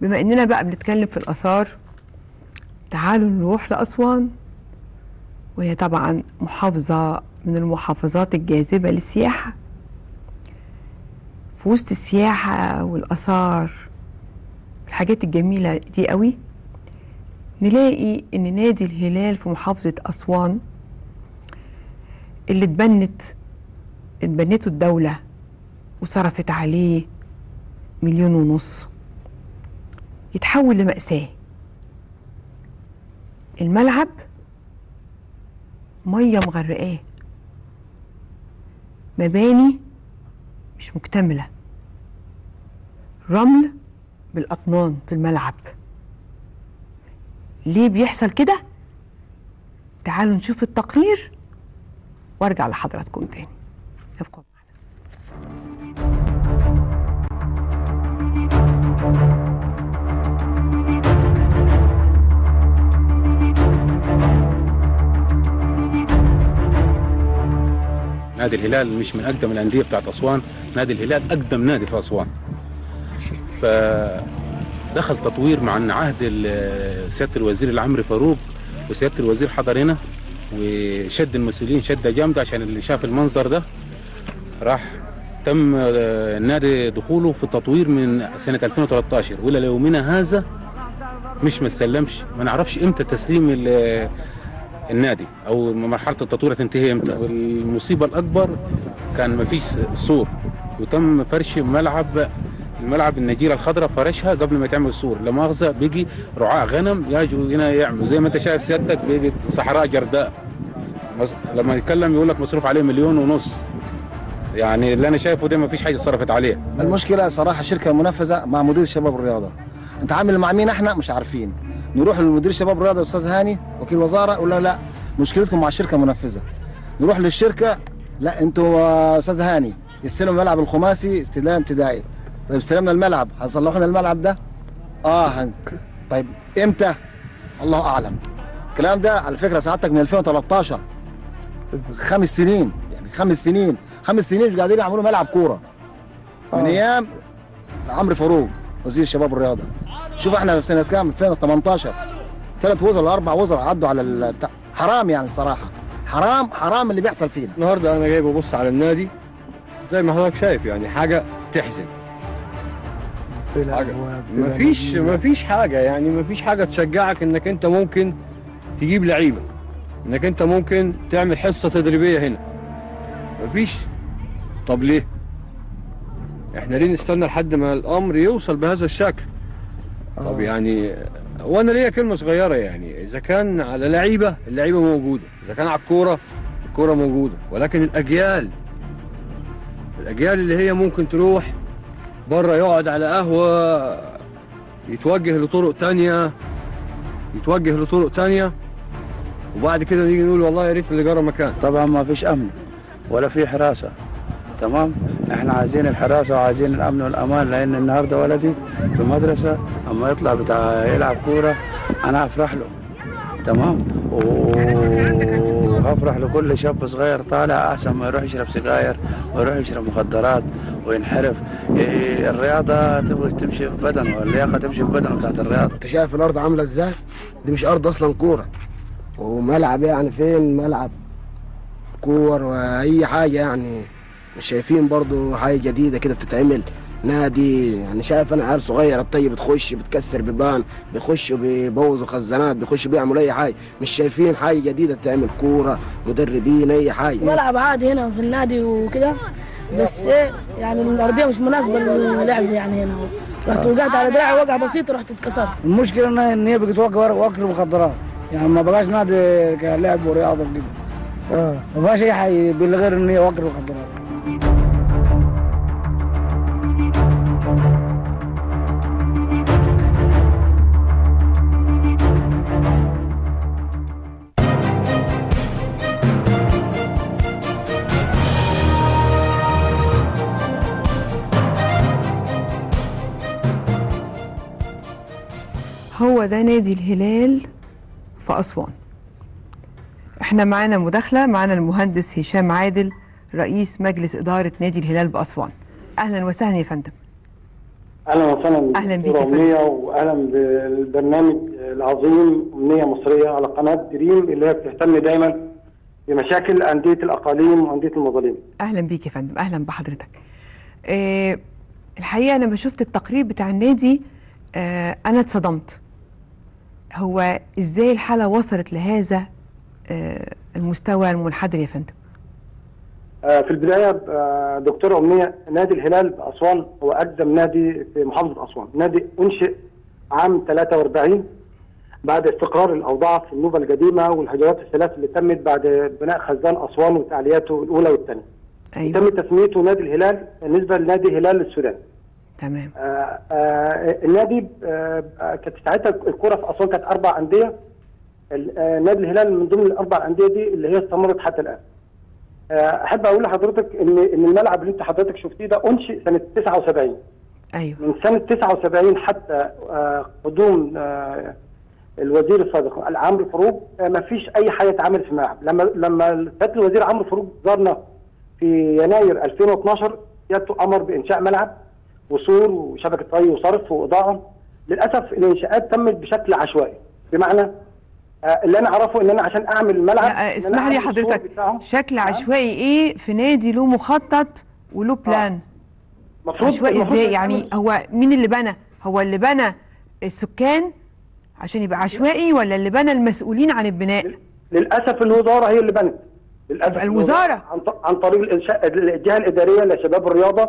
بما اننا بقى بنتكلم في الاثار تعالوا نروح لاسوان وهي طبعا محافظه من المحافظات الجاذبه للسياحه في وسط السياحه والاثار الحاجات الجميله دي قوي نلاقي ان نادي الهلال في محافظه اسوان اللي اتبنت اتبنته الدوله وصرفت عليه مليون ونص يتحول لمأساة الملعب مية مغرقاه مباني مش مكتملة رمل بالأطنان في الملعب ليه بيحصل كده؟ تعالوا نشوف التقرير وارجع لحضراتكم تاني ابقوا معنا نادي الهلال مش من اقدم الانديه بتاعت اسوان نادي الهلال اقدم نادي في اسوان فدخل تطوير مع ان عهد ال- سياده الوزير العمري فاروق وسياده الوزير حضر هنا وشد المسؤولين شده جامده عشان اللي شاف المنظر ده راح تم آه، النادي دخوله في التطوير من سنه 2013 والى يومنا هذا مش ما استلمش ما نعرفش امتى تسليم ال- النادي او مرحله التطوير هتنتهي امتى والمصيبه الاكبر كان ما فيش سور وتم فرش ملعب الملعب النجيله الخضراء فرشها قبل ما تعمل سور لا مؤاخذه بيجي رعاة غنم يجوا هنا يعملوا زي ما انت شايف سيادتك بيجي صحراء جرداء مص- لما يتكلم يقول لك مصروف عليه مليون ونص يعني اللي انا شايفه ده ما فيش حاجه صرفت عليه المشكله صراحه شركه منفذه مع مدير شباب الرياضه انت عامل مع مين احنا مش عارفين نروح لمدير شباب الرياضه استاذ هاني وكيل وزاره يقول له لا مشكلتكم مع الشركه منفذه نروح للشركه لا انتوا آه، استاذ هاني استلموا الملعب الخماسي استلام ابتدائي طيب استلمنا الملعب هتصلحوا لنا الملعب ده اه هن. طيب امتى الله اعلم الكلام ده على فكره سعادتك من 2013 خمس سنين يعني خمس سنين خمس سنين مش قاعدين يعملوا ملعب كوره من ايام عمرو فاروق وزير الشباب والرياضه شوف احنا في سنه كام 2018 ثلاث وزراء اربع وزراء عدوا على ال- بتاع حرام يعني الصراحه حرام حرام اللي بيحصل فينا النهارده انا جاي ببص على النادي زي ما حضرتك شايف يعني حاجه تحزن حاجه مفيش مفيش حاجه يعني مفيش حاجه تشجعك انك انت ممكن تجيب لعيبه انك انت ممكن تعمل حصه تدريبيه هنا مفيش طب ليه احنا ليه نستنى لحد ما الامر يوصل بهذا الشكل طب يعني وانا ليا كلمه صغيره يعني اذا كان على لعيبه اللعيبه موجوده اذا كان على الكوره الكوره موجوده ولكن الاجيال الاجيال اللي هي ممكن تروح بره يقعد على قهوه يتوجه لطرق تانية يتوجه لطرق تانية وبعد كده نيجي نقول والله يا ريت اللي جرى مكان طبعا ما فيش امن ولا في حراسه تمام احنا عايزين الحراسه وعايزين الامن والامان لان النهارده ولدي في مدرسه اما يطلع بتاع يلعب كوره انا افرح له تمام وافرح لكل شاب صغير طالع احسن ما يروح يشرب سجاير ويروح يشرب مخدرات وينحرف إيه، الرياضه تبغى تمشي في بدنه واللياقه تمشي في بدنه بتاعت الرياضه انت شايف الارض عامله ازاي دي مش ارض اصلا كوره وملعب يعني فين ملعب كور واي حاجه يعني مش شايفين برضو حاجه جديده كده بتتعمل نادي يعني شايف انا عيال صغيره بتيجي بتخش بتكسر بيبان بيخشوا بيبوظوا خزانات بيخشوا بيعملوا اي حاجه مش شايفين حاجه جديده تعمل كوره مدربين اي حاجه بلعب عادي هنا في النادي وكده بس ايه يعني الارضيه مش مناسبه للعب يعني هنا رحت وقعت على دراعي وقعه بسيطه رحت اتكسرت المشكله ان ان هي بقت وقع وقر مخدرات يعني ما بقاش نادي كلعب ورياضه وكده اه ما فيهاش اي حاجه غير ان هي وقر مخدرات هو ده نادي الهلال في أسوان احنا معانا مداخلة معانا المهندس هشام عادل رئيس مجلس إدارة نادي الهلال بأسوان أهلا وسهلا يا فندم اهلا وسهلا أهلاً بيك دكتورة يا فندم. امنيه واهلا بالبرنامج العظيم امنيه مصريه على قناه دريم اللي هي بتهتم دايما بمشاكل انديه الاقاليم وانديه المظالم. اهلا بيك يا فندم اهلا بحضرتك آه الحقيقه لما شفت التقرير بتاع النادي آه انا اتصدمت هو ازاي الحاله وصلت لهذا آه المستوى المنحدر يا فندم آه، في البدايه آه، دكتوره امنيه نادي الهلال باسوان هو اقدم نادي في محافظه اسوان، نادي انشئ عام 43 بعد استقرار الاوضاع في النوبه القديمه والهجرات الثلاث اللي تمت بعد بناء خزان اسوان وتعلياته الاولى والثانيه. ايوه تم تسميته نادي الهلال بالنسبه لنادي هلال السودان. تمام آه، آه، النادي آه، آه، كانت ساعتها الكوره في اسوان كانت اربع انديه ال- آه، نادي الهلال من ضمن الاربع انديه دي اللي هي استمرت حتى الان. آه، احب اقول لحضرتك ان ان الملعب اللي انت حضرتك شفتيه ده انشئ سنه 79 ايوه من سنه 79 حتى آه، قدوم آه، الوزير السابق عمرو فاروق آه، ما فيش اي حاجه اتعملت في الملعب لما لما سياده الوزير عمرو فاروق زارنا في يناير 2012 سيادته امر بانشاء ملعب وسور وشبكه ري وصرف واضاءه للاسف الانشاءات تمت بشكل عشوائي بمعنى آه، اللي انا اعرفه ان انا عشان اعمل الملعب لا، إن أنا اسمح لي أعمل السور حضرتك بتاعه. شكل عشوائي ايه في نادي له مخطط وله بلان مفروض عشوائي المفروض ازاي يعني يتعمل- هو مين اللي بنى هو اللي بنى السكان عشان يبقى عشوائي ولا اللي بنى المسؤولين عن البناء للاسف الوزاره هي اللي بنت للاسف يبقى الوزارة. عن, ط- عن طريق الانشاء الجهه الاداريه لشباب الرياضه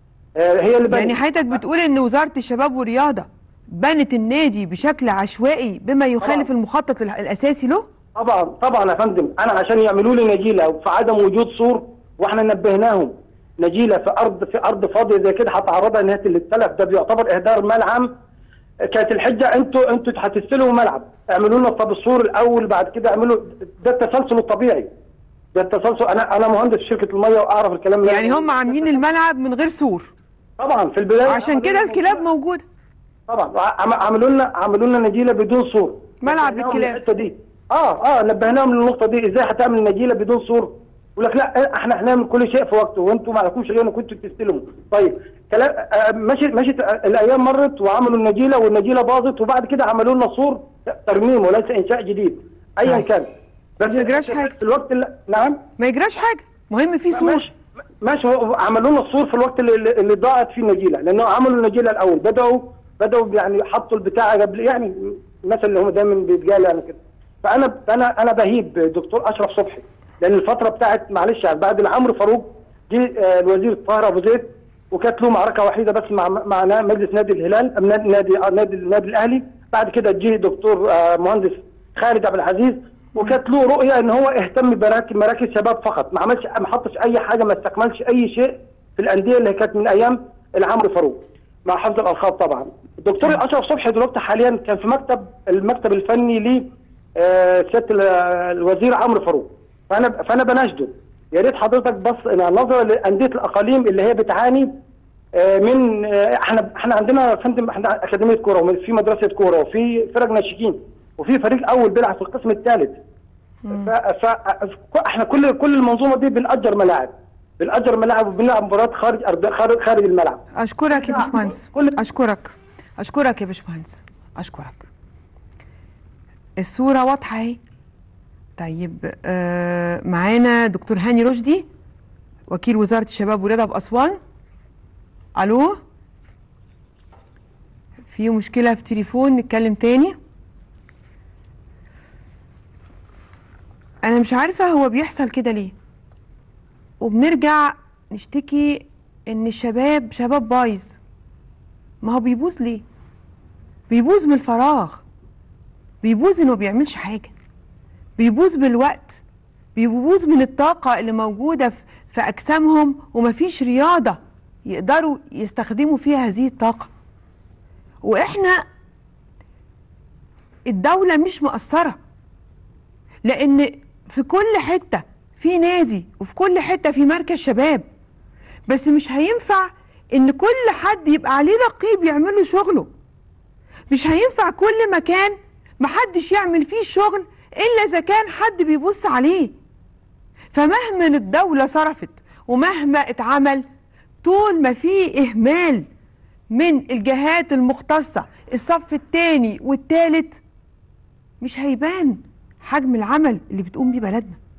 آه، هي اللي بنت يعني حضرتك بتقول ان وزاره الشباب والرياضه بنت النادي بشكل عشوائي بما يخالف طبعاً. المخطط ال- الاساسي له طبعا طبعا يا فندم انا عشان يعملوا لي نجيله في عدم وجود سور واحنا نبهناهم نجيله في ارض في ارض فاضيه زي كده هتعرضها انها للتلف ده بيعتبر اهدار مال عام كانت الحجه انتوا انتوا هتستلموا ملعب اعملوا لنا طب السور الاول بعد كده اعملوا ده التسلسل الطبيعي ده التسلسل انا انا مهندس في شركه الميه واعرف الكلام ده يعني هم عاملين الملعب من غير سور طبعا في البدايه عشان كده الكلاب موجوده طبعا عم- عملوا لنا عملوا لنا نجيله بدون سور ملعب نبهناهم للكلاب. للحته دي اه اه نبهناهم للنقطه دي ازاي هتعمل نجيله بدون سور يقول لك لا احنا هنعمل كل شيء في وقته وانتم ما لكمش غير انكم انتوا تستلموا طيب كلام آه مشي مشيت الايام مرت وعملوا النجيله والنجيله باظت وبعد كده عملوا لنا سور ترميم وليس انشاء جديد ايا طيب. كان بس ما يجراش حاجة. في الوقت اللي نعم ما يجراش حاجه مهم في سور ماشي ماشي هو عملوا لنا السور في الوقت اللي, اللي ضاعت فيه النجيله لانه عملوا النجيله الاول بداوا بداوا يعني حطوا البتاع قبل يعني مثل اللي هم دايما بيتقال يعني كده فانا انا انا بهيب دكتور اشرف صبحي لان الفتره بتاعت معلش يعني بعد العمرو فاروق جه آه، الوزير الطاهر ابو زيد وكانت له معركه وحيده بس مع مع نا- مجلس نادي الهلال أم نادي نادي آه، نادي النادي الاهلي بعد كده جه دكتور آه، مهندس خالد عبد العزيز وكانت له رؤيه ان هو اهتم بمراكز مراكز شباب فقط ما عملش ما حطش اي حاجه ما استكملش اي شيء في الانديه اللي كانت من ايام العمرو فاروق مع حفظ الالقاب طبعا الدكتور اشرف صبحي دلوقتي حاليا كان في مكتب المكتب الفني ل آه، سياده ال- الوزير عمرو فاروق فانا فانا بناشده يا ريت حضرتك بص نظره لانديه الاقاليم اللي هي بتعاني آه، من آه، احنا احنا عندنا يا فندم احنا اكاديميه كوره وفي مدرسه كوره وفي فرق ناشئين وفي فريق اول بيلعب في القسم الثالث فاحنا كل كل المنظومه دي بنأجر ملاعب بنأجر ملاعب وبنلعب مباريات خارج أرض- خارج خارج الملعب اشكرك يا باشمهندس كل- اشكرك اشكرك يا باشمهندس اشكرك الصوره واضحه اهي طيب آه معانا دكتور هاني رشدي وكيل وزاره الشباب والرياضه باسوان الو في مشكله في تليفون نتكلم تاني انا مش عارفه هو بيحصل كده ليه وبنرجع نشتكي ان الشباب شباب بايظ ما هو بيبوظ ليه بيبوظ من الفراغ بيبوظ انه ما بيعملش حاجه بيبوظ بالوقت بيبوظ من الطاقه اللي موجوده في- في اجسامهم ومفيش رياضه يقدروا يستخدموا فيها هذه الطاقه واحنا الدوله مش مقصره لان في كل حته في نادي وفي كل حته في مركز شباب بس مش هينفع ان كل حد يبقى عليه رقيب يعمل له شغله مش هينفع كل مكان محدش يعمل فيه الشغل الا اذا كان حد بيبص عليه فمهما الدولة صرفت ومهما اتعمل طول ما في اهمال من الجهات المختصة الصف الثاني والثالث مش هيبان حجم العمل اللي بتقوم بيه بلدنا